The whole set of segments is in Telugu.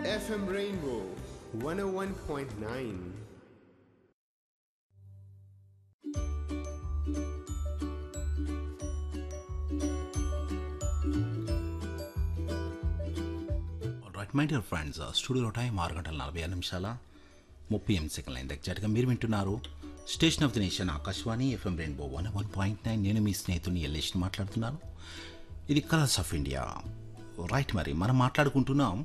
FM Rainbow 101.9. Right my dear friends స్టూడియోలో టైం ఆరు గంటల నలభై ఆరు నిమిషాల ముప్పై ఎనిమిది సెకండ్ల అయింది ఎగ్జాక్ట్గా మీరు వింటున్నారు station of the nation Akashvani FM rainbow one one point nine నేను మీ స్నేహితుడిని ఎల్లేషన్ మాట్లాడుతున్నాను ఇది కలర్స్ ఆఫ్ ఇండియా రైట్ మరి మనం మాట్లాడుకుంటున్నాం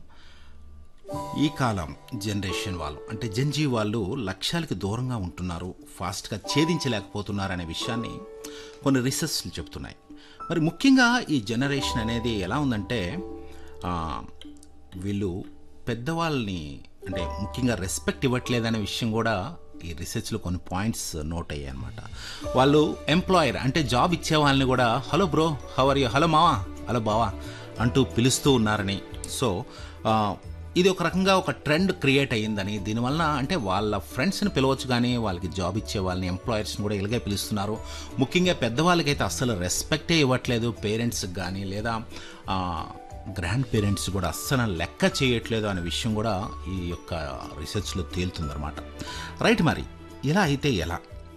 ఈ కాలం జనరేషన్ వాళ్ళు అంటే జంజీ వాళ్ళు లక్ష్యాలకి దూరంగా ఉంటున్నారు ఫాస్ట్గా ఛేదించలేకపోతున్నారు అనే విషయాన్ని కొన్ని రీసెర్చ్లు చెప్తున్నాయి మరి ముఖ్యంగా ఈ జనరేషన్ అనేది ఎలా ఉందంటే ఆ, వీళ్ళు పెద్దవాళ్ళని అంటే ముఖ్యంగా రెస్పెక్ట్ ఇవ్వట్లేదనే విషయం కూడా ఈ రీసెర్చ్లో కొన్ని పాయింట్స్ నోట్ అయ్యాయి అనమాట వాళ్ళు ఎంప్లాయర్ అంటే జాబ్ ఇచ్చే వాళ్ళని కూడా hello bro how are you hello మావా హలో బావా అంటూ పిలుస్తూ ఉన్నారని సో ఆ, ఇది ఒక రకంగా ఒక ట్రెండ్ క్రియేట్ అయ్యిందని దీనివల్ల అంటే వాళ్ళ ఫ్రెండ్స్ని పిలవచ్చు కానీ వాళ్ళకి జాబ్ ఇచ్చే వాళ్ళని ఎంప్లాయర్స్ని కూడా ఇలాగే పిలుస్తున్నారు ముఖ్యంగా పెద్దవాళ్ళకైతే అస్సలు రెస్పెక్టే ఇవ్వట్లేదు పేరెంట్స్కి కానీ లేదా గ్రాండ్ పేరెంట్స్ కూడా అస్సలు లెక్క చేయట్లేదు అనే విషయం కూడా ఈ యొక్క రీసెర్చ్లో తేలుతుందన్నమాట రైట్ మరి ఇలా అయితే ఎలా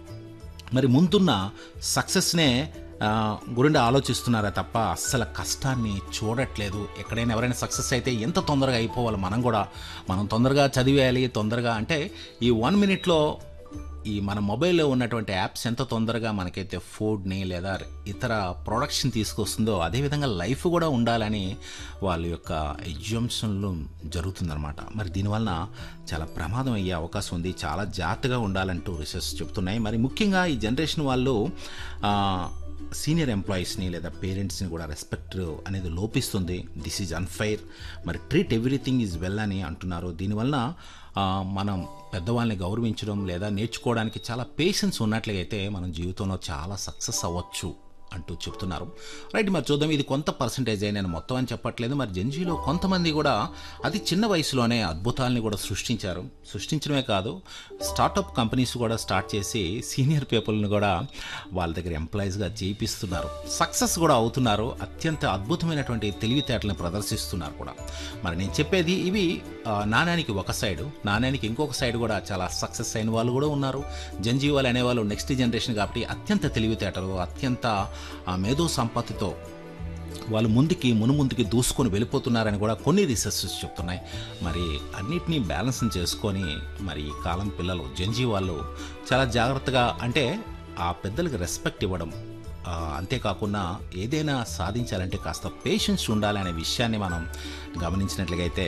మరి ముందున్న సక్సెస్నే ఆ, గురించి ఆలోచిస్తున్నారా తప్ప అస్సలు కష్టాన్ని చూడట్లేదు ఎక్కడైనా ఎవరైనా సక్సెస్ అయితే ఎంత తొందరగా అయిపోవాలి మనం కూడా మనం తొందరగా చదివేయాలి తొందరగా అంటే ఈ వన్ మినిట్లో ఈ మన మొబైల్లో ఉన్నటువంటి యాప్స్ ఎంత తొందరగా మనకైతే ఫుడ్ని లేదా ఇతర ప్రొడక్షన్ తీసుకొస్తుందో అదేవిధంగా లైఫ్ కూడా ఉండాలని వాళ్ళ యొక్క ఎగ్జామ్షన్లు జరుగుతుందన్నమాట మరి దీనివలన చాలా ప్రమాదం అయ్యే అవకాశం ఉంది చాలా జాగ్రత్తగా ఉండాలంటూ రీసెర్చ్ చెప్తున్నాయి మరి ముఖ్యంగా ఈ జనరేషన్ వాళ్ళు ఆ, సీనియర్ ఎంప్లాయీస్ని లేదా పేరెంట్స్ని కూడా రెస్పెక్ట్ అనేది లోపిస్తుంది దిస్ ఈజ్ అన్ఫైర్ మరి ట్రీట్ ఎవ్రీథింగ్ ఈజ్ వెల్ అని అంటున్నారు దీనివల్ల ఆ, మనం పెద్దవాళ్ళని గౌరవించడం లేదా నేర్చుకోవడానికి చాలా పేషెన్స్ ఉన్నట్లయితే మనం జీవితంలో చాలా సక్సెస్ అవ్వచ్చు అంటూ చెప్తున్నారు రైట్ మరి చూద్దాం ఇది కొంత పర్సంటేజ్ నేను మొత్తం అని చెప్పట్లేదు మరి జంజీలో కొంతమంది కూడా అతి చిన్న వయసులోనే అద్భుతాలని కూడా సృష్టించారు సృష్టించడమే కాదు స్టార్టప్ కంపెనీస్ కూడా స్టార్ట్ చేసి సీనియర్ పీపుల్ని కూడా వాళ్ళ దగ్గర ఎంప్లాయీస్గా చేయిస్తున్నారు సక్సెస్ కూడా అవుతున్నారు అత్యంత అద్భుతమైనటువంటి తెలివితేటలను ప్రదర్శిస్తున్నారు కూడా మరి నేను చెప్పేది ఇవి ఆ, నాణ్యానికి ఒక సైడు నాణ్యానికి ఇంకొక సైడ్ కూడా చాలా సక్సెస్ అయిన వాళ్ళు కూడా ఉన్నారు జంజీవాలు అనేవాళ్ళు నెక్స్ట్ జనరేషన్ కాబట్టి అత్యంత తెలివితేటలు అత్యంత ఆ, మేధో సంపత్తితో వాళ్ళు ముందుకి మునుముందుకి దూసుకొని వెళ్ళిపోతున్నారని కూడా కొన్ని రీసెర్చెస్ చెప్తున్నాయి మరి అన్నిటినీ బ్యాలెన్స్ చేసుకొని మరి ఈ కాలం పిల్లలు జంజీ వాళ్ళు చాలా జాగ్రత్తగా అంటే ఆ పెద్దలకి రెస్పెక్ట్ ఇవ్వడం ఆ, అంతేకాకుండా ఏదైనా సాధించాలంటే కాస్త పేషెన్స్ ఉండాలి అనే విషయాన్ని మనం గమనించినట్లయితే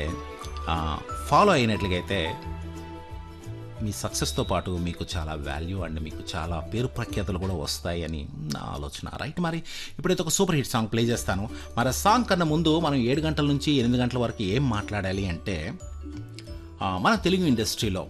ఫాలో అయినట్లయితే మీ సక్సెస్తో పాటు మీకు చాలా వాల్యూ అండ్ మీకు చాలా పేరు ప్రఖ్యాతలు కూడా వస్తాయి అని నా ఆలోచన రైట్ మరి ఇప్పుడైతే ఒక సూపర్ హిట్ సాంగ్ ప్లే చేస్తాను మరి ఆ సాంగ్ కన్నా ముందు మనం ఏడు గంటల నుంచి ఎనిమిది గంటల వరకు ఏం మాట్లాడాలి అంటే ఆ, మన తెలుగు ఇండస్ట్రీలో